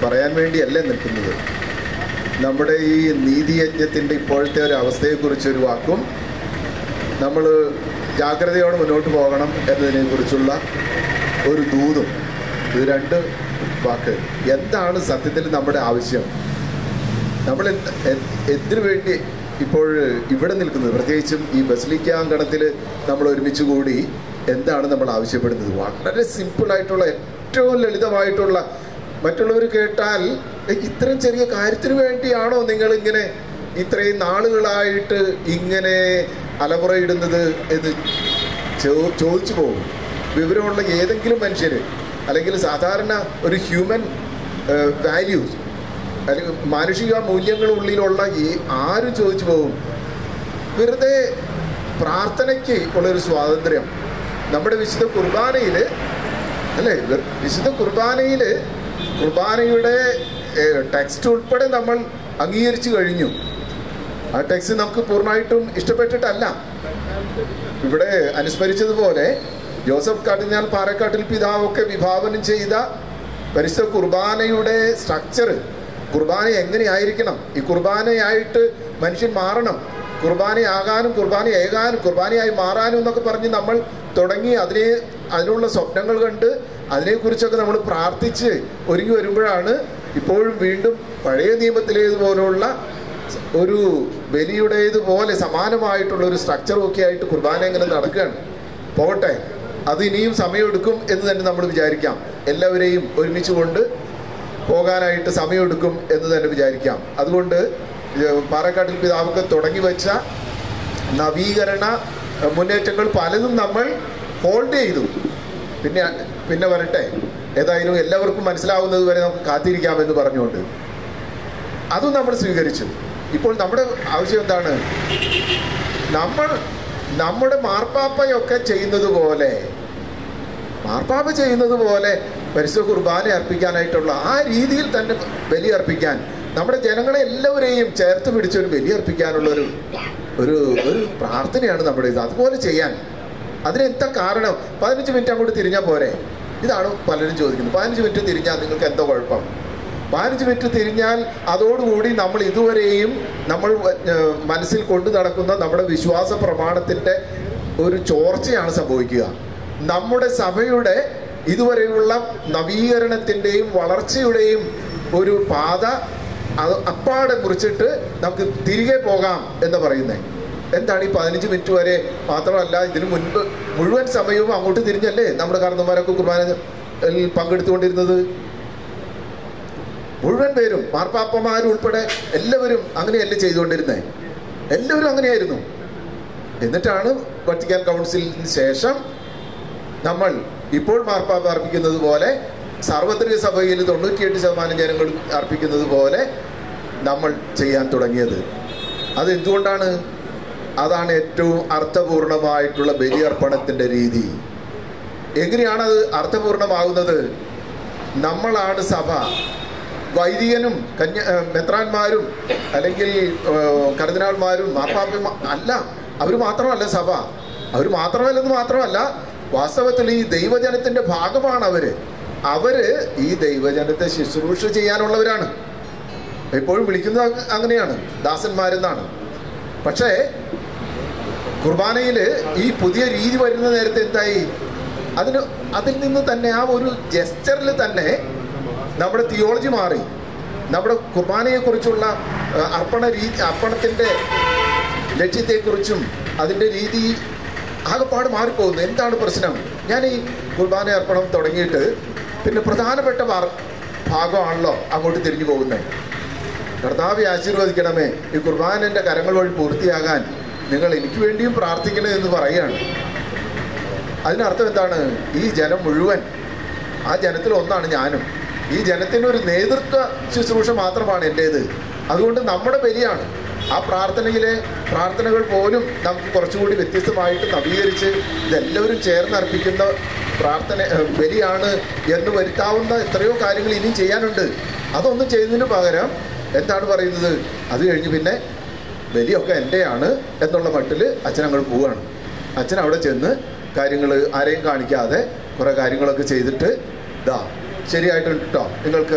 പറയാൻ വേണ്ടിയല്ല നിൽക്കുന്നത് നമ്മുടെ ഈ നീതിയജ്ഞത്തിൻ്റെ ഇപ്പോഴത്തെ ഒരു അവസ്ഥയെക്കുറിച്ച് ഒരു വാക്കും നമ്മൾ ജാഗ്രതയോടെ മുന്നോട്ട് പോകണം എന്നതിനെക്കുറിച്ചുള്ള ഒരു ദൂതും ഇത് രണ്ട് വാക്ക് എന്താണ് സത്യത്തിൽ നമ്മുടെ ആവശ്യം നമ്മൾ എന്ത് എ- എന്തിനു വേണ്ടി ഇപ്പോൾ ഇവിടെ നിൽക്കുന്നത് പ്രത്യേകിച്ചും ഈ ബസ്ലിക്ക അങ്കണത്തിൽ നമ്മൾ ഒരുമിച്ച് കൂടി എന്താണ് നമ്മൾ ആവശ്യപ്പെടുന്നത് വളരെ സിമ്പിളായിട്ടുള്ള ഏറ്റവും ലളിതമായിട്ടുള്ള മറ്റുള്ളവർ കേട്ടാൽ "ഏ, ഇത്രയും ചെറിയ കാര്യത്തിന് വേണ്ടിയാണോ നിങ്ങൾ ഇങ്ങനെ ഇത്രയും നാളുകളായിട്ട് ഇങ്ങനെ അലമുറയിടുന്നത് എന്ന് ചോ- ചോദിച്ചു പോകും വിവരമുള്ള ഏതെങ്കിലും മനുഷ്യർ അല്ലെങ്കിൽ സാധാരണ ഒരു ഹ്യൂമൻ വാല്യൂസ് അല്ലെങ്കിൽ മാനുഷിക മൂല്യങ്ങൾ ഉള്ളിലുള്ള ഈ ആരും ചോദിച്ചു പോകും വെറുതെ പ്രാർത്ഥനയ്ക്ക് ഉള്ളൊരു സ്വാതന്ത്ര്യം നമ്മുടെ വിശുദ്ധ കുർബാനയിൽ അല്ലേ വെ- വിശുദ്ധ കുർബാനയിൽ കുർബാനയുടെ ടെക്സ്റ്റ് ഉൾപ്പെടെ നമ്മൾ അംഗീകരിച്ചു കഴിഞ്ഞു ആ ടെക്സ്റ്റ് നമുക്ക് പൂർണ്ണമായിട്ടും ഇഷ്ടപ്പെട്ടിട്ടല്ല ഇവിടെ അനുസ്മരിച്ചതുപോലെ ജോസഫ് കാട്ടിനാൽ പാറക്കാട്ടിൽ പിതാവൊക്കെ വിഭാവനം ചെയ്ത പരിശുദ്ധ കുർബാനയുടെ സ്ട്രക്ചർ കുർബാന എങ്ങനെയായിരിക്കണം ഈ കുർബാനയായിട്ട് മനുഷ്യൻ മാറണം കുർബാനയാകാനും കുർബാനയേകാനും കുർബാനയായി മാറാനും എന്നൊക്കെ പറഞ്ഞ് നമ്മൾ തുടങ്ങി അതിനെ അതിനുള്ള സ്വപ്നങ്ങൾ കണ്ട് അതിനെക്കുറിച്ചൊക്കെ നമ്മൾ പ്രാർത്ഥിച്ച് ഒരുങ്ങി വരുമ്പോഴാണ് ഇപ്പോഴും വീണ്ടും പഴയ നിയമത്തിലേതുപോലുള്ള ഒരു ബലിയുടേതുപോലെ സമാനമായിട്ടുള്ള ഒരു സ്ട്രക്ചറും ഒക്കെ ആയിട്ട് കുർബാന എങ്ങനെ നടക്കുകയാണ് പോകട്ടെ അത് ഇനിയും സമയമെടുക്കും എന്ന് തന്നെ നമ്മൾ വിചാരിക്കാം എല്ലാവരെയും ഒരുമിച്ച് കൊണ്ട് പോകാനായിട്ട് സമയമെടുക്കും എന്ന് തന്നെ വിചാരിക്കാം അതുകൊണ്ട് ഇത് പാറക്കാട്ടിൽ പിതാവൊക്കെ തുടങ്ങി വെച്ച നവീകരണ എഹ്, മുന്നേറ്റങ്ങൾ പലതും നമ്മൾ ഹോൾഡ് ചെയ്തു പിന്നെ പിന്നെ വരട്ടെ ഏതായാലും എല്ലാവർക്കും മനസ്സിലാവുന്നത് വരെ നമുക്ക് കാത്തിരിക്കാമെന്ന് പറഞ്ഞുകൊണ്ട് അതും നമ്മൾ സ്വീകരിച്ചു ഇപ്പോൾ നമ്മുടെ ആവശ്യം എന്താണ് നമ്മൾ നമ്മുടെ മാർപ്പാപ്പയൊക്കെ ചെയ്യുന്നത് പോലെ മാർപ്പാപ്പ ചെയ്യുന്നത് പോലെ പരിശുദ്ധ കുർബാന അർപ്പിക്കാനായിട്ടുള്ള ആ രീതിയിൽ തന്നെ ബലി അർപ്പിക്കാൻ നമ്മുടെ ജനങ്ങളെ എല്ലാവരെയും ചേർത്ത് പിടിച്ച് ഒരു ബലി അർപ്പിക്കാനുള്ള ഒരു ഒരു ഒരു പ്രാർത്ഥനയാണ് നമ്മുടെ ഇത് അതുപോലെ ചെയ്യാൻ അതിനെന്താ കാരണം പതിനഞ്ച് മിനിറ്റ് അങ്ങോട്ട് തിരിഞ്ഞാൽ പോരെ ഇതാണ് പലരും ചോദിക്കുന്നത് പതിനഞ്ച് മിനിറ്റ് തിരിഞ്ഞാൽ നിങ്ങൾക്ക് എന്തോ കുഴപ്പം പതിനഞ്ച് മിനിറ്റ് തിരിഞ്ഞാൽ അതോടുകൂടി നമ്മൾ ഇതുവരെയും നമ്മൾ ഏഹ്, മനസ്സിൽ കൊണ്ടു നടക്കുന്ന നമ്മുടെ വിശ്വാസ പ്രമാണത്തിൻ്റെ ഒരു ചോർച്ചയാണ് സംഭവിക്കുക നമ്മുടെ സഭയുടെ ഇതുവരെയുള്ള നവീകരണത്തിൻ്റെയും വളർച്ചയുടെയും ഒരു പാത അത് അപ്പാടെ മുറിച്ചിട്ട് നമുക്ക് തിരികെ പോകാം എന്ന് പറയുന്നത് എന്താണ് ഈ പതിനഞ്ച് മിനിറ്റ് വരെ മാത്രമല്ല ഇതിനു മുൻപ് മുഴുവൻ സമയവും അങ്ങോട്ട് തിരിഞ്ഞല്ലേ നമ്മുടെ കാരണന്മാരൊക്കെ കുർബാന പങ്കെടുത്തുകൊണ്ടിരുന്നത് മുഴുവൻ പേരും മാർപ്പാപ്പമാരും ഉൾപ്പെടെ എല്ലാവരും അങ്ങനെയല്ലേ ചെയ്തുകൊണ്ടിരുന്നത് എല്ലാവരും അങ്ങനെയായിരുന്നു എന്നിട്ടാണ് വത്തിക്കാൻ കൗൺസിലിന് ശേഷം നമ്മൾ ഇപ്പോൾ മാർപ്പാപ്പ അർപ്പിക്കുന്നത് പോലെ സാർവത്രിക സഭയിൽ തൊണ്ണൂറ്റിയെട്ട് ശതമാനം ജനങ്ങൾ അർപ്പിക്കുന്നത് പോലെ നമ്മൾ ചെയ്യാൻ തുടങ്ങിയത് അത് എന്തുകൊണ്ടാണ് അതാണ് ഏറ്റവും അർത്ഥപൂർണമായിട്ടുള്ള ബലിയർപ്പണത്തിൻ്റെ രീതി എങ്ങനെയാണ് അത് അർത്ഥപൂർണമാകുന്നത് നമ്മളാണ് സഭ വൈദികനും കന്യ ഏഹ് മെത്രാന്മാരും അല്ലെങ്കിൽ ഏഹ് കർദിനാൾമാരും മാർപ്പാപ്പയും അല്ല അവർ മാത്രമല്ല സഭ അവർ മാത്രമല്ലെന്ന് മാത്രമല്ല വാസ്തവത്തിൽ ഈ ദൈവജനത്തിന്റെ ഭാഗമാണ് അവര് അവര് ഈ ദൈവജനത്തെ ശുശ്രൂഷ ചെയ്യാനുള്ളവരാണ് എപ്പോഴും വിളിക്കുന്നത് അങ്ങ- അങ്ങനെയാണ് ദാസന്മാരെന്നാണ് പക്ഷേ കുർബാനയിൽ ഈ പുതിയ രീതി വരുന്ന നേരത്തെ എന്തായി അതിന് അതിൽ നിന്ന് തന്നെ ആ ഒരു ജെസ്റ്ററിൽ തന്നെ നമ്മുടെ തിയോളജി മാറി നമ്മുടെ കുർബാനയെക്കുറിച്ചുള്ള ഏഹ്, അർപ്പണ രീതി അർപ്പണത്തിൻ്റെ ലക്ഷ്യത്തെക്കുറിച്ചും അതിൻ്റെ രീതി ആകെപ്പാട് മാറിപ്പോകുന്നു എന്താണ് പ്രശ്നം ഞാൻ ഈ കുർബാന അർപ്പണം തുടങ്ങിയിട്ട് പിന്നെ പ്രധാനപ്പെട്ട വാർ- ഭാഗമാണല്ലോ അങ്ങോട്ട് തിരിഞ്ഞു പോകുന്നത് കർത്താവെ ആശീർവദിക്കണമേ ഈ കുർബാനൻ്റെ കരങ്ങൾ വഴി പൂർത്തിയാകാൻ നിങ്ങൾ എനിക്ക് വേണ്ടിയും പ്രാർത്ഥിക്കണേ എന്ന് പറയുകയാണ് അതിനർത്ഥം എന്താണ് ഈ ജനം മുഴുവൻ ആ ജനത്തിൽ ഒന്നാണ് ഞാനും ഈ ജനത്തിന് ഒരു നേതൃത്വ ശുശ്രൂഷ മാത്രമാണ് എൻ്റേത് അതുകൊണ്ട് നമ്മുടെ ബലിയാണ് ആ പ്രാർത്ഥനയിലെ പ്രാർത്ഥനകൾ പോലും നമുക്ക് കുറച്ചുകൂടി വ്യത്യസ്തമായിട്ട് നവീകരിച്ച് ഇതെല്ലാവരും ചേർന്ന് അർപ്പിക്കുന്ന പ്രാർത്ഥന ഏഹ്, ബലിയാണ് എന്ന് വരുത്താവുന്ന എത്രയോ കാര്യങ്ങൾ ഇനിയും ചെയ്യാനുണ്ട് അതൊന്നും ചെയ്യുന്നതിന് പകരം എന്താണ് പറയുന്നത് അത് കഴിഞ്ഞ് പിന്നെ ബലിയൊക്കെ എൻ്റെയാണ് എന്നുള്ള മട്ടിൽ അച്ഛൻ അങ്ങോട്ട് പോവുകയാണ് അച്ഛൻ അവിടെ ചെന്ന് കാര്യങ്ങൾ ആരെയും കാണിക്കാതെ കുറേ കാര്യങ്ങളൊക്കെ ചെയ്തിട്ട് ഇതാ ശരിയായിട്ടുണ്ട് കേട്ടോ നിങ്ങൾക്ക്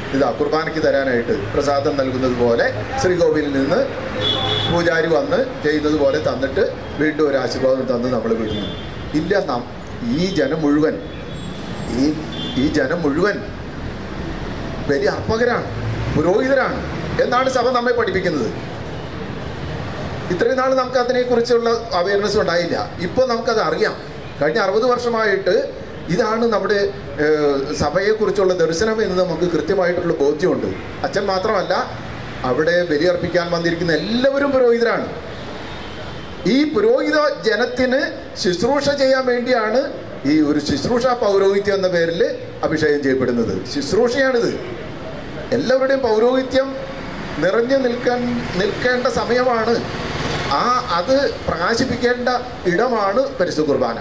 ഇതാ കുർബാനയ്ക്ക് തരാനായിട്ട് പ്രസാദം നൽകുന്നത് പോലെ ശ്രീകോവിലിൽ നിന്ന് പൂജാരി വന്ന് ചെയ്യുന്നത് പോലെ തന്നിട്ട് വീണ്ടും ഒരു ആശീർവാദം തന്ന് നമ്മൾ വിടുന്നു ഇല്ല നാം ഈ ജനം മുഴുവൻ ഈ ഈ ജനം മുഴുവൻ വലിയ അർപ്പകരാണ് പുരോഹിതരാണ് എന്നാണ് സഭ നമ്മെ പഠിപ്പിക്കുന്നത് ഇത്രയും നാൾ നമുക്ക് അതിനെക്കുറിച്ചുള്ള അവയർനെസ് ഉണ്ടായില്ല ഇപ്പോൾ നമുക്കത് അറിയാം കഴിഞ്ഞ അറുപത് വർഷമായിട്ട് ഇതാണ് നമ്മുടെ ഏഹ്, സഭയെക്കുറിച്ചുള്ള ദർശനം എന്ന് നമുക്ക് കൃത്യമായിട്ടുള്ള ബോധ്യമുണ്ട് അച്ഛൻ മാത്രമല്ല അവിടെ ബലിയർപ്പിക്കാൻ വന്നിരിക്കുന്ന എല്ലാവരും പുരോഹിതരാണ് ഈ പുരോഹിത ജനത്തിന് ശുശ്രൂഷ ചെയ്യാൻ വേണ്ടിയാണ് ഈ ഒരു ശുശ്രൂഷ പൗരോഹിത്യം എന്ന പേരിൽ അഭിഷേകം ചെയ്യപ്പെടുന്നത് ശുശ്രൂഷയാണിത് എല്ലാവരുടെയും പൗരോഹിത്യം നിറഞ്ഞു നിൽക്കാൻ നിൽക്കേണ്ട സമയമാണ് ആ അത് പ്രകാശിപ്പിക്കേണ്ട ഇടമാണ് പരിശുദ്ധ കുർബാന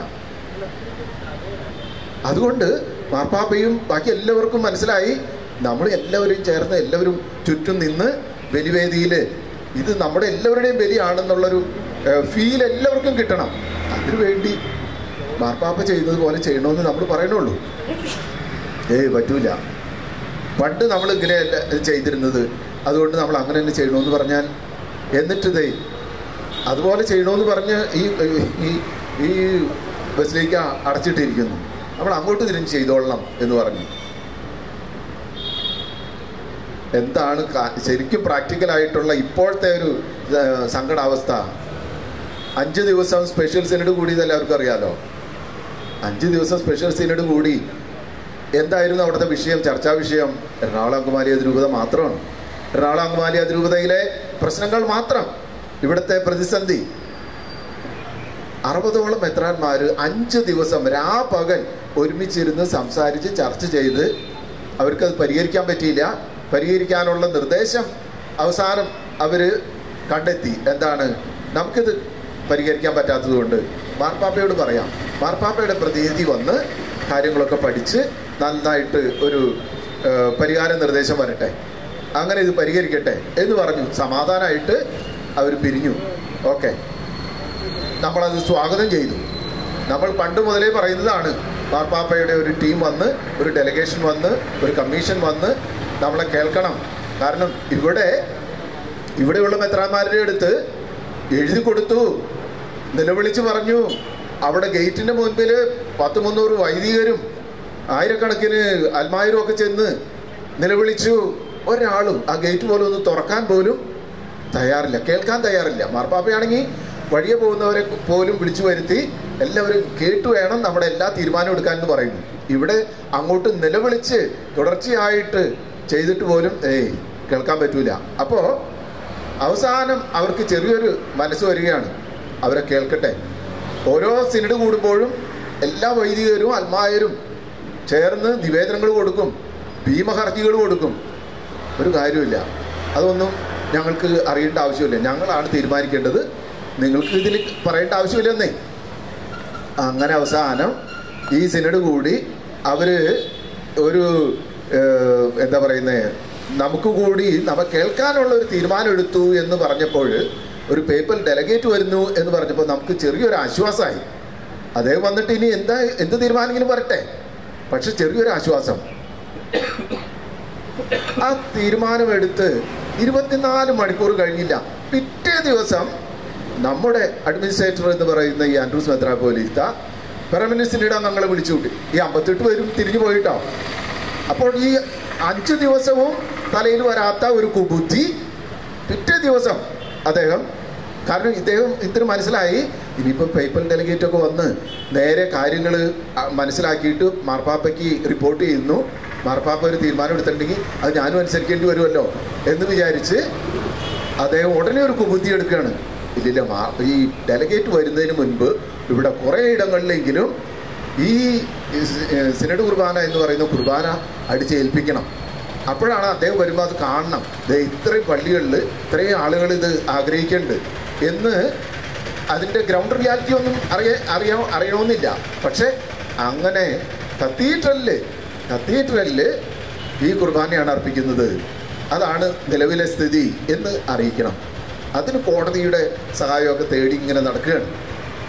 അതുകൊണ്ട് മാർപ്പാപ്പയും ബാക്കി എല്ലാവർക്കും മനസ്സിലായി നമ്മൾ എല്ലാവരും ചേർന്ന് എല്ലാവരും ചുറ്റും നിന്ന് ബലിവേദിയിൽ ഇത് നമ്മുടെ എല്ലാവരുടെയും ബലിയാണെന്നുള്ളൊരു ഫീൽ എല്ലാവർക്കും കിട്ടണം അതിനുവേണ്ടി മാർപ്പാപ്പ ചെയ്തതുപോലെ ചെയ്യണമെന്ന് നമ്മൾ പറയണുള്ളൂ ഏയ് പറ്റൂല പണ്ട് നമ്മൾ ഇങ്ങനെ അല്ല ചെയ്തിരുന്നത് അതുകൊണ്ട് നമ്മൾ അങ്ങനെ തന്നെ ചെയ്യണമെന്ന് പറഞ്ഞാൽ എന്നിട്ട് ദേ അതുപോലെ ചെയ്യണമെന്ന് പറഞ്ഞ് ഈ ഈ ഈ ബസ്സിലേക്ക് അടച്ചിട്ടിരിക്കുന്നു നമ്മൾ അങ്ങോട്ട് തിരിഞ്ഞ് ചെയ്തോളണം എന്ന് പറഞ്ഞു എന്താണ് കാ- ശരിക്കും പ്രാക്ടിക്കൽ ആയിട്ടുള്ള ഇപ്പോഴത്തെ ഒരു ആ, സങ്കടാവസ്ഥ അഞ്ച് ദിവസം സ്പെഷ്യൽ സിനഡ് കൂടിയത് എല്ലാവർക്കും അറിയാലോ അഞ്ച് ദിവസം സ്പെഷ്യൽ സിനഡ് കൂടി എന്തായിരുന്നു അവിടുത്തെ വിഷയം ചർച്ചാ വിഷയം എറണാകുളം അങ്കമാലി അതിരൂപത മാത്രമാണ് എറണാകുളം അങ്കമാലി അതിരൂപതയിലെ പ്രശ്നങ്ങൾ മാത്രം ഇവിടുത്തെ പ്രതിസന്ധി അറുപതോളം മെത്രാന്മാർ അഞ്ച് ദിവസം രാപകൽ ഒരുമിച്ചിരുന്ന് സംസാരിച്ച് ചർച്ച ചെയ്ത് അവർക്കത് പരിഹരിക്കാൻ പറ്റിയില്ല പരിഹരിക്കാനുള്ള നിർദ്ദേശം അവസാനം അവർ കണ്ടെത്തി എന്താണ് നമുക്കിത് പരിഹരിക്കാൻ പറ്റാത്തതുകൊണ്ട് മാർപ്പാപ്പയോട് പറയാം മാർപ്പാപ്പയുടെ പ്രതിനിധി വന്ന് കാര്യങ്ങളൊക്കെ പഠിച്ച് നന്നായിട്ട് ഒരു ഏഹ്, പരിഹാര നിർദ്ദേശം വരട്ടെ അങ്ങനെ ഇത് പരിഹരിക്കട്ടെ എന്ന് പറഞ്ഞു സമാധാനമായിട്ട് അവർ പിരിഞ്ഞു ഓക്കെ നമ്മളത് സ്വാഗതം ചെയ്തു നമ്മൾ പണ്ട് മുതലേ പറയുന്നതാണ് മാർപ്പാപ്പയുടെ ഒരു ടീം വന്ന് ഒരു ഡെലഗേഷൻ വന്ന് ഒരു കമ്മീഷൻ വന്ന് നമ്മളെ കേൾക്കണം കാരണം ഇവിടെ ഇവിടെയുള്ള മെത്രാന്മാരുടെ അടുത്ത് എഴുതി കൊടുത്തു നിലവിളിച്ച് പറഞ്ഞു അവിടെ ഗേറ്റിന്റെ മുൻപിൽ പത്ത് മുന്നൂറ് വൈദികരും ആയിരക്കണക്കിന് അൽമായിരം ഒക്കെ ചെന്ന് നിലവിളിച്ചു ഒരാളും ആ ഗേറ്റ് പോലും ഒന്ന് തുറക്കാൻ പോലും തയ്യാറില്ല കേൾക്കാൻ തയ്യാറില്ല മാർപ്പാപ്പയാണെങ്കിൽ വഴിയെ പോകുന്നവരെ പോലും വിളിച്ചു വരുത്തി എല്ലാവരും കേട്ടു വേണം നമ്മുടെ എല്ലാ തീരുമാനവും എടുക്കാൻ എന്ന് പറയുന്നു ഇവിടെ അങ്ങോട്ട് നിലവിളിച്ച് തുടർച്ചയായിട്ട് ചെയ്തിട്ട് പോലും ഏയ് കേൾക്കാൻ പറ്റൂല അപ്പോൾ അവസാനം അവർക്ക് ചെറിയൊരു മനസ്സ് വരികയാണ് അവരെ കേൾക്കട്ടെ ഓരോ സിനഡ് കൂടുമ്പോഴും എല്ലാ വൈദികരും അൽമായരും ചേർന്ന് നിവേദനങ്ങൾ കൊടുക്കും ഭീമഹർജികൾ കൊടുക്കും ഒരു കാര്യമില്ല അതൊന്നും ഞങ്ങൾക്ക് അറിയേണ്ട ആവശ്യമില്ല ഞങ്ങളാണ് തീരുമാനിക്കേണ്ടത് നിങ്ങൾക്ക് ഇതിൽ പറയേണ്ട ആവശ്യമില്ലെന്നേ അങ്ങനെ അവസാനം ഈ സിനഡ് കൂടി അവര് ഒരു ഏഹ്, എന്താ പറയുന്നത് നമുക്ക് കൂടി നമ്മ കേൾക്കാനുള്ള ഒരു തീരുമാനം എടുത്തു എന്ന് പറഞ്ഞപ്പോൾ ഒരു പേപ്പർ ഡെലഗേറ്റ് വരുന്നു എന്ന് പറഞ്ഞപ്പോൾ നമുക്ക് ചെറിയൊരു ആശ്വാസമായി അദ്ദേഹം വന്നിട്ട് ഇനി എന്താ എന്ത് തീരുമാനമെങ്കിലും വരട്ടെ പക്ഷെ ചെറിയൊരു ആശ്വാസം ആ തീരുമാനമെടുത്ത് ഇരുപത്തിനാല് മണിക്കൂർ കഴിഞ്ഞില്ല പിറ്റേ ദിവസം നമ്മുടെ അഡ്മിനിസ്ട്രേറ്റർ എന്ന് പറയുന്ന ഈ ആൻഡ്രൂസ് മെത്രാപോലീത്ത പെർമനൻസിനിടെ ഞങ്ങളെ വിളിച്ചു കൂട്ടി ഈ അമ്പത്തെട്ട് പേരും തിരിഞ്ഞു പോയിട്ടോ അപ്പോൾ ഈ അഞ്ച് ദിവസവും തലയിൽ വരാത്ത ഒരു കുബുദ്ധി പിറ്റേ ദിവസം അദ്ദേഹം കാരണം ഇദ്ദേഹം ഇത്തിരി മനസ്സിലായി ഇനിയിപ്പോൾ പേപ്പർ ഡെലിഗേറ്റ് ഒക്കെ വന്ന് നേരെ കാര്യങ്ങൾ മനസ്സിലാക്കിയിട്ട് മാർപ്പാപ്പയ്ക്ക് റിപ്പോർട്ട് ചെയ്യുന്നു മാർപ്പാപ്പ ഒരു തീരുമാനം എടുത്തിട്ടുണ്ടെങ്കിൽ അത് ഞാനും അനുസരിക്കേണ്ടി വരുമല്ലോ എന്ന് വിചാരിച്ച് അദ്ദേഹം ഉടനെ ഒരു കുബുദ്ധി എടുക്കുകയാണ് ഇല്ലില്ല മാ- ഈ ഡെലഗേറ്റ് വരുന്നതിന് മുൻപ് ഇവിടെ കുറേ ഇടങ്ങളിലെങ്കിലും ഈ സ്- ഏ, സിനഡ് കുർബാന എന്ന് പറയുന്ന കുർബാന അടിച്ചേൽപ്പിക്കണം അപ്പോഴാണ് അദ്ദേഹം വരുമ്പോൾ അത് കാണണം ദേ ഇത്രയും പള്ളികളിൽ ഇത്രയും ആളുകൾ ഇത് ആഗ്രഹിക്കുന്നുണ്ട് എന്ന് അതിൻ്റെ ഗ്രൗണ്ട് റിയാലിറ്റി ഒന്നും അറിയ അറിയാ അറിയണമെന്നില്ല പക്ഷേ അങ്ങനെ കത്തീഡ്രലില് കത്തീഡ്രലില് ഈ കുർബാനയാണ് അർപ്പിക്കുന്നത് അതാണ് നിലവിലെ സ്ഥിതി എന്ന് അറിയിക്കണം അതിന് കോടതിയുടെ സഹായമൊക്കെ തേടി ഇങ്ങനെ നടക്കുകയാണ്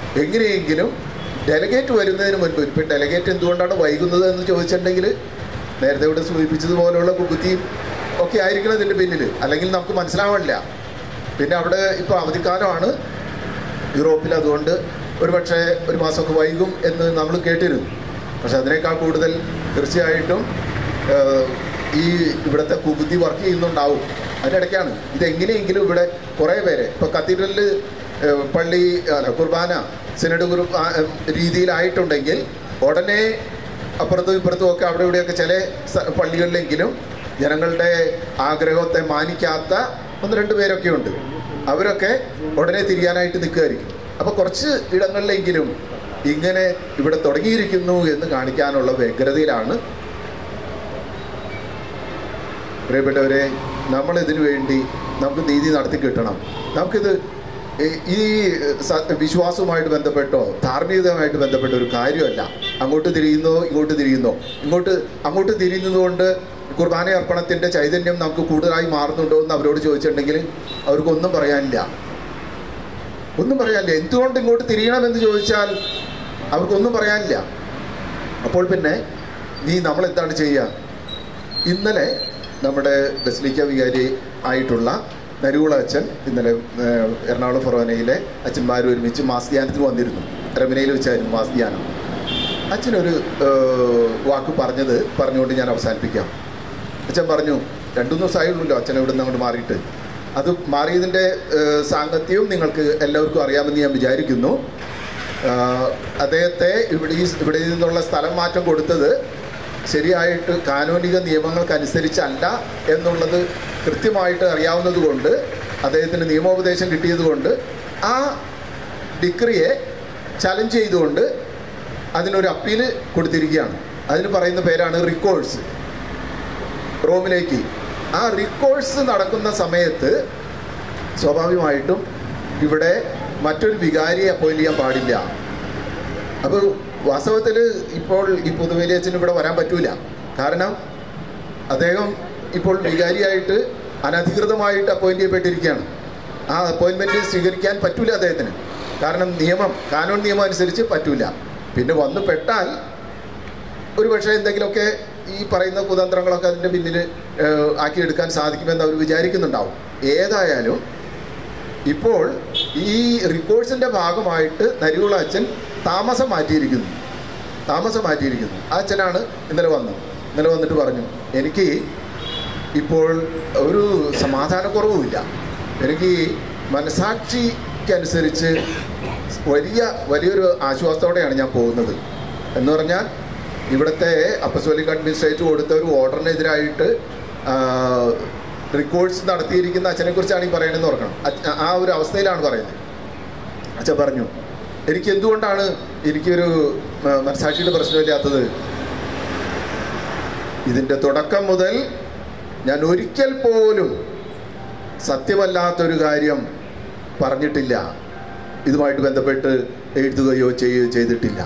എങ്ങനെയെങ്കിലും ഡെലഗേറ്റ് വരുന്നതിന് മുൻപ് ഇപ്പം ഡെലഗേറ്റ് എന്തുകൊണ്ടാണ് വൈകുന്നത് എന്ന് ചോദിച്ചിട്ടുണ്ടെങ്കിൽ നേരത്തെ ഇവിടെ സൂചിപ്പിച്ചതുപോലുള്ള കുബുദ്ധിയും ഒക്കെ ആയിരിക്കണം ഇതിൻ്റെ പിന്നിൽ അല്ലെങ്കിൽ നമുക്ക് മനസ്സിലാവില്ല പിന്നെ അവിടെ ഇപ്പോൾ അവധിക്കാലമാണ് യൂറോപ്പിൽ അതുകൊണ്ട് ഒരു പക്ഷേ ഒരു മാസമൊക്കെ വൈകും എന്ന് നമ്മൾ കേട്ടിരുന്നു പക്ഷെ അതിനേക്കാൾ കൂടുതൽ തീർച്ചയായിട്ടും ഏഹ്, ഈ ഇവിടുത്തെ കുബുദ്ധി വർക്ക് ചെയ്യുന്നുണ്ടാവും അതിനിടയ്ക്കാണ് ഇതെങ്ങനെയെങ്കിലും ഇവിടെ കുറേ പേരെ ഇപ്പോൾ കത്തീഡ്രലിൽ ഏഹ്, പള്ളി അല്ല കുർബാന സിനഡ് ഗ്രൂപ്പ് ആ, ഏഹ്, രീതിയിലായിട്ടുണ്ടെങ്കിൽ ഉടനെ അപ്പുറത്തും ഇപ്പുറത്തും ഒക്കെ അവിടെ ഇവിടെയൊക്കെ ചില സ- പള്ളികളിലെങ്കിലും ജനങ്ങളുടെ ആഗ്രഹത്തെ മാനിക്കാത്ത ഒന്ന് രണ്ട് പേരൊക്കെ ഉണ്ട് അവരൊക്കെ ഉടനെ തിരിയാനായിട്ട് നിൽക്കുമായിരിക്കും അപ്പോൾ കുറച്ച് ഇടങ്ങളിലെങ്കിലും ഇങ്ങനെ ഇവിടെ തുടങ്ങിയിരിക്കുന്നു എന്ന് കാണിക്കാനുള്ള വ്യഗ്രതയിലാണ് പ്രിയപ്പെട്ടവരെ നമ്മൾ ഇതിനു വേണ്ടി നമുക്ക് നീതി നടത്തി കിട്ടണം നമുക്കിത് ഈ- ഈ സ- വിശ്വാസവുമായിട്ട് ബന്ധപ്പെട്ടോ ധാർമ്മികതയുമായിട്ട് ബന്ധപ്പെട്ട ഒരു കാര്യമല്ല അങ്ങോട്ട് തിരിയുന്നോ ഇങ്ങോട്ട് തിരിയുന്നോ ഇങ്ങോട്ട് അങ്ങോട്ട് തിരിയുന്നതുകൊണ്ട് കുർബാന അർപ്പണത്തിൻ്റെ ചൈതന്യം നമുക്ക് കൂടുതലായി മാറുന്നുണ്ടോ എന്ന് അവരോട് ചോദിച്ചിട്ടുണ്ടെങ്കിൽ അവർക്കൊന്നും പറയാനില്ല ഒന്നും പറയാനില്ല എന്തുകൊണ്ട് ഇങ്ങോട്ട് തിരിയണമെന്ന് ചോദിച്ചാൽ അവർക്കൊന്നും പറയാനില്ല അപ്പോൾ പിന്നെ നീ നമ്മൾ എന്താണ് ചെയ്യുക ഇന്നലെ നമ്മുടെ ബസ്ലിക്ക വികാരി ആയിട്ടുള്ള നരുകുള അച്ഛൻ ഇന്നലെ ഏഹ്, എറണാകുളം ഫൊറോനയിലെ അച്ഛന്മാർ ഒരുമിച്ച് മാസ് ധ്യാനത്തിന് വന്നിരുന്നു റമിനയിൽ വെച്ചായിരുന്നു മാസ് ധ്യാനം അച്ഛനൊരു ഏഹ്, വാക്ക് പറഞ്ഞത് പറഞ്ഞുകൊണ്ട് ഞാൻ അവസാനിപ്പിക്കാം അച്ഛൻ പറഞ്ഞു രണ്ടു മൂന്ന് ദിവസമായുള്ളൂ അച്ഛൻ ഇവിടെ നിന്ന് അങ്ങോട്ട് മാറിയിട്ട് അത് മാറിയതിൻ്റെ ഏഹ്, സാങ്കത്യവും നിങ്ങൾക്ക് എല്ലാവർക്കും അറിയാമെന്ന് ഞാൻ വിചാരിക്കുന്നു ആഹ്, അദ്ദേഹത്തെ ഇവിടെ ഈ ഇവിടെ നിന്നുള്ള സ്ഥലം മാറ്റം കൊടുത്തത് ശരിയായിട്ട് കാനോനിക നിയമങ്ങൾക്കനുസരിച്ചല്ല എന്നുള്ളത് കൃത്യമായിട്ട് അറിയാവുന്നത് കൊണ്ട് അദ്ദേഹത്തിന് നിയമോപദേശം കിട്ടിയത് കൊണ്ട് ആ ഡിക്രിയെ ചലഞ്ച് ചെയ്തുകൊണ്ട് അതിനൊരു അപ്പീൽ കൊടുത്തിരിക്കുകയാണ് അതിന് പറയുന്ന പേരാണ് റിക്കോഴ്സ് റോമിലേക്ക് ആ റിക്കോഴ്സ് നടക്കുന്ന സമയത്ത് സ്വാഭാവികമായിട്ടും ഇവിടെ മറ്റൊരു വികാരിയെ അപ്പോയിന്റ് ചെയ്യാൻ പാടില്ല അപ്പോൾ വാസ്തവത്തിൽ ഇപ്പോൾ ഈ പുതുവേലി അച്ഛന് ഇവിടെ വരാൻ പറ്റൂല കാരണം അദ്ദേഹം ഇപ്പോൾ വികാരിയായിട്ട് അനധികൃതമായിട്ട് അപ്പോയിന്റ് ചെയ്യപ്പെട്ടിരിക്കുകയാണ് ആ അപ്പോയിൻമെൻറ്റ് സ്വീകരിക്കാൻ പറ്റൂല അദ്ദേഹത്തിന് കാരണം നിയമം കാനൂൺ നിയമം അനുസരിച്ച് പറ്റൂല പിന്നെ വന്നു പെട്ടാൽ ഒരു പക്ഷേ എന്തെങ്കിലുമൊക്കെ ഈ പറയുന്ന കുതന്ത്രങ്ങളൊക്കെ അതിൻ്റെ പിന്നിൽ ഏഹ്, ആക്കിയെടുക്കാൻ സാധിക്കുമെന്ന് അവർ വിചാരിക്കുന്നുണ്ടാവും ഏതായാലും ഇപ്പോൾ ഈ റിക്കോഴ്സിൻ്റെ ഭാഗമായിട്ട് നരികുള അച്ഛൻ താമസം മാറ്റിയിരിക്കുന്നു താമസം മാറ്റിയിരിക്കുന്നു ആ അച്ഛനാണ് ഇന്നലെ വന്നത് ഇന്നലെ വന്നിട്ട് പറഞ്ഞു എനിക്ക് ഇപ്പോൾ ഒരു സമാധാനക്കുറവുമില്ല എനിക്ക് മനസാക്ഷിക്കനുസരിച്ച് വലിയ വലിയൊരു ആശ്വാസത്തോടെയാണ് ഞാൻ പോകുന്നത് എന്ന് പറഞ്ഞാൽ ഇവിടുത്തെ അപ്പസോലിക് അഡ്മിനിസ്ട്രേറ്റീവ് കൊടുത്ത ഒരു ഓർഡറിനെതിരായിട്ട് റിക്കോർഡ്സ് നടത്തിയിരിക്കുന്ന അച്ഛനെ കുറിച്ചാണ് ഈ പറയണമെന്ന് ഓർക്കണം അച്ഛ- ആ ഒരു അവസ്ഥയിലാണ് പറയുന്നത് അച്ഛൻ പറഞ്ഞു എനിക്ക് എന്തുകൊണ്ടാണ് എനിക്കൊരു ആ, മനസാക്ഷിയുടെ പ്രശ്നമില്ലാത്തത് ഇതിൻ്റെ തുടക്കം മുതൽ ഞാൻ ഒരിക്കൽ പോലും സത്യമല്ലാത്തൊരു കാര്യം പറഞ്ഞിട്ടില്ല ഇതുമായിട്ട് ബന്ധപ്പെട്ട് എഴുതുകയോ ചെയ്യുകയോ ചെയ്തിട്ടില്ല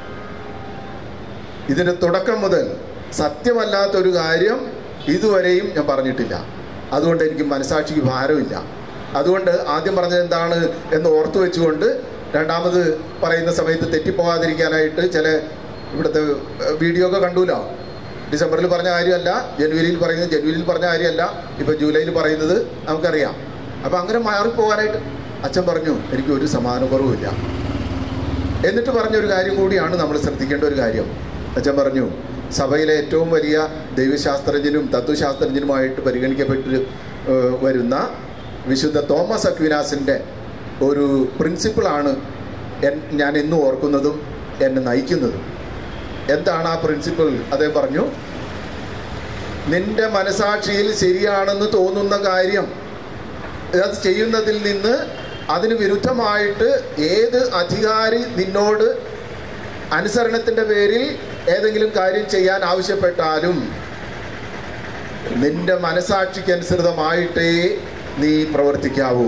ഇതിൻ്റെ തുടക്കം മുതൽ സത്യമല്ലാത്തൊരു കാര്യം ഇതുവരെയും ഞാൻ പറഞ്ഞിട്ടില്ല അതുകൊണ്ട് എനിക്ക് മനസാക്ഷിക്ക് ഭാരമില്ല അതുകൊണ്ട് ആദ്യം പറഞ്ഞത് എന്താണ് എന്ന് ഓർത്തു വെച്ചുകൊണ്ട് രണ്ടാമത് പറയുന്ന സമയത്ത് തെറ്റിപ്പോകാതിരിക്കാനായിട്ട് ചില ഇവിടുത്തെ ഏഹ്, വീഡിയോ ഒക്കെ കണ്ടൂലോ ഡിസംബറിൽ പറഞ്ഞ കാര്യമല്ല ജനുവരിയിൽ പറയുന്നത് ജനുവരിയിൽ പറഞ്ഞ കാര്യമല്ല ഇപ്പം ജൂലൈയിൽ പറയുന്നത് നമുക്കറിയാം അപ്പം അങ്ങനെ മാറിപ്പോകാനായിട്ട് അച്ഛൻ പറഞ്ഞു എനിക്ക് ഒരു സമാധാനക്കുറവുമില്ല എന്നിട്ട് പറഞ്ഞൊരു കാര്യം കൂടിയാണ് നമ്മൾ ശ്രദ്ധിക്കേണ്ട ഒരു കാര്യം അച്ഛൻ പറഞ്ഞു സഭയിലെ ഏറ്റവും വലിയ ദൈവശാസ്ത്രജ്ഞനും തത്വശാസ്ത്രജ്ഞനുമായിട്ട് പരിഗണിക്കപ്പെട്ട് ഏഹ്, വരുന്ന വിശുദ്ധ തോമസ് അക്വിനാസിൻ്റെ ഒരു പ്രിൻസിപ്പിളാണ് എൻ ഞാൻ എന്നും ഓർക്കുന്നതും എന്നെ നയിക്കുന്നതും എന്താണ് ആ പ്രിൻസിപ്പിൾ അദ്ദേഹം പറഞ്ഞു നിന്റെ മനസാക്ഷിയിൽ ശരിയാണെന്ന് തോന്നുന്ന കാര്യം അത് ചെയ്യുന്നതിൽ നിന്ന് അതിന് വിരുദ്ധമായിട്ട് ഏത് അധികാരി നിന്നോട് അനുസരണത്തിൻ്റെ പേരിൽ ഏതെങ്കിലും കാര്യം ചെയ്യാൻ ആവശ്യപ്പെട്ടാലും നിന്റെ മനസാക്ഷിക്കനുസൃതമായിട്ടേ നീ പ്രവർത്തിക്കാവൂ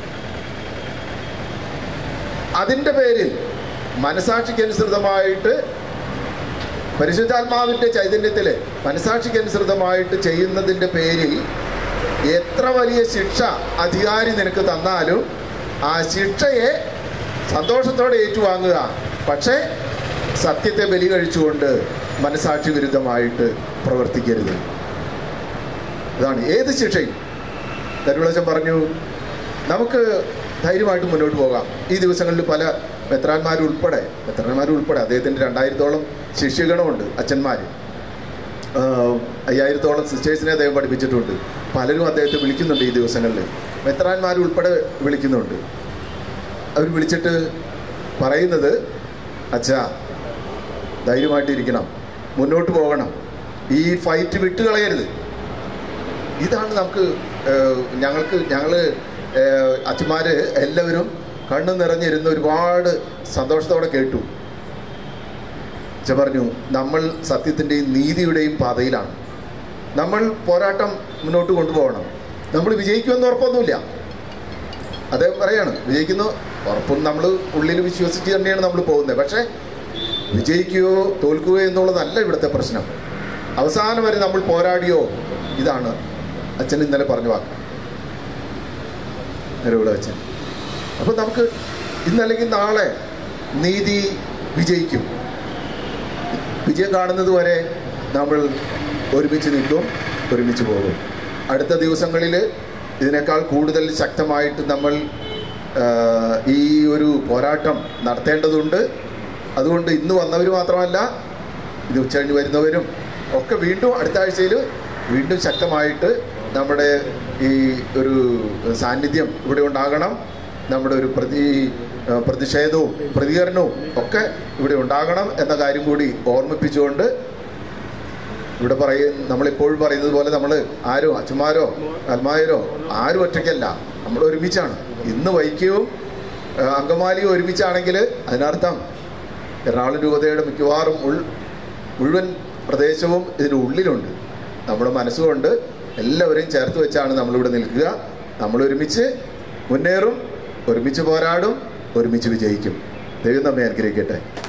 അതിൻ്റെ പേരിൽ മനസാക്ഷിക്കനുസൃതമായിട്ട് പരിശുദ്ധാത്മാവിൻ്റെ ചൈതന്യത്തിൽ മനസാക്ഷിക്കനുസൃതമായിട്ട് ചെയ്യുന്നതിൻ്റെ പേരിൽ എത്ര വലിയ ശിക്ഷ അധികാരി നിനക്ക് തന്നാലും ആ ശിക്ഷയെ സന്തോഷത്തോടെ ഏറ്റുവാങ്ങുക പക്ഷേ സത്യത്തെ ബലി കഴിച്ചുകൊണ്ട് മനസാക്ഷി വിരുദ്ധമായിട്ട് പ്രവർത്തിക്കരുത് അതാണ് ഏത് ശിക്ഷയും ധനുവിളച്ചൻ പറഞ്ഞു നമുക്ക് ധൈര്യമായിട്ട് മുന്നോട്ട് പോകാം ഈ ദിവസങ്ങളിൽ പല മെത്രാന്മാരുൾപ്പെടെ മെത്രാന്മാരുൾപ്പെടെ അദ്ദേഹത്തിൻ്റെ രണ്ടായിരത്തോളം ശിഷ്യഗണമുണ്ട് അച്ഛന്മാർ അയ്യായിരത്തോളം സിസ്റ്റേഴ്സിനെ അദ്ദേഹം പഠിപ്പിച്ചിട്ടുണ്ട് പലരും അദ്ദേഹത്തെ വിളിക്കുന്നുണ്ട് ഈ ദിവസങ്ങളിൽ മെത്രാന്മാരുൾപ്പെടെ വിളിക്കുന്നുണ്ട് അവർ വിളിച്ചിട്ട് പറയുന്നത് അച്ഛാ ധൈര്യമായിട്ടിരിക്കണം മുന്നോട്ട് പോകണം ഈ ഫൈറ്റ് വിട്ടുകളയരുത് ഇതാണ് നമുക്ക് ഏഹ്, ഞങ്ങൾക്ക് ഞങ്ങൾ അച്ഛന്മാർ എല്ലാവരും കണ്ണു നിറഞ്ഞിരുന്ന് ഒരുപാട് സന്തോഷത്തോടെ കേട്ടു അച്ഛൻ പറഞ്ഞു നമ്മൾ സത്യത്തിൻ്റെയും നീതിയുടെയും പാതയിലാണ് നമ്മൾ പോരാട്ടം മുന്നോട്ട് കൊണ്ടുപോകണം നമ്മൾ വിജയിക്കുമെന്ന് ഉറപ്പൊന്നുമില്ല അദ്ദേഹം പറയാണ് വിജയിക്കുന്നു ഉറപ്പും നമ്മൾ ഉള്ളിൽ വിശ്വസിച്ച് തന്നെയാണ് നമ്മൾ പോകുന്നത് പക്ഷേ വിജയിക്കുകയോ തോൽക്കുകയോ എന്നുള്ളതല്ല ഇവിടുത്തെ പ്രശ്നം അവസാനം വരെ നമ്മൾ പോരാടിയോ ഇതാണ് അച്ഛൻ ഇന്നലെ പറഞ്ഞു വാക്ക് ഇവിടെ അച്ഛൻ അപ്പം നമുക്ക് ഇന്നല്ലെങ്കിൽ നാളെ നീതി വിജയിക്കും വിജയം കാണുന്നത് വരെ നമ്മൾ ഒരുമിച്ച് നിൽക്കും ഒരുമിച്ച് പോകും അടുത്ത ദിവസങ്ങളിൽ ഇതിനേക്കാൾ കൂടുതൽ ശക്തമായിട്ട് നമ്മൾ ആ, ഈ ഒരു പോരാട്ടം നടത്തേണ്ടതുണ്ട് അതുകൊണ്ട് ഇന്ന് വന്നവർ മാത്രമല്ല ഇത് ഉച്ചകഴിഞ്ഞ് വരുന്നവരും ഒക്കെ വീണ്ടും അടുത്ത ആഴ്ചയിൽ വീണ്ടും ശക്തമായിട്ട് നമ്മുടെ ഈ ഒരു സാന്നിധ്യം ഇവിടെ ഉണ്ടാകണം നമ്മുടെ ഒരു പ്രതി ആ, പ്രതിഷേധവും പ്രതികരണവും ഒക്കെ ഇവിടെ ഉണ്ടാകണം എന്ന കാര്യം കൂടി ഓർമ്മിപ്പിച്ചുകൊണ്ട് ഇവിടെ പറയ നമ്മളിപ്പോഴും പറയുന്നത് പോലെ നമ്മൾ ആരും അച്ഛന്മാരോ അൽമായരോ ആരും ഒറ്റയ്ക്കല്ല നമ്മൾ ഒരുമിച്ചാണ് ഇന്ന് വൈക്കവും ആ, അങ്കമാലിയും ഒരുമിച്ചാണെങ്കിൽ അതിനർത്ഥം എറണാകുളം രൂപതയുടെ മിക്കവാറും ഉൾ മുഴുവൻ പ്രദേശവും ഇതിൻ്റെ ഉള്ളിലുണ്ട് നമ്മുടെ മനസ്സുകൊണ്ട് എല്ലാവരെയും ചേർത്ത് വെച്ചാണ് നമ്മളിവിടെ നിൽക്കുക നമ്മൾ ഒരുമിച്ച് മുന്നേറും ഒരുമിച്ച് പോരാടും ഒരുമിച്ച് വിജയിക്കും ദൈവം നമ്മെ അനുഗ്രഹിക്കട്ടെ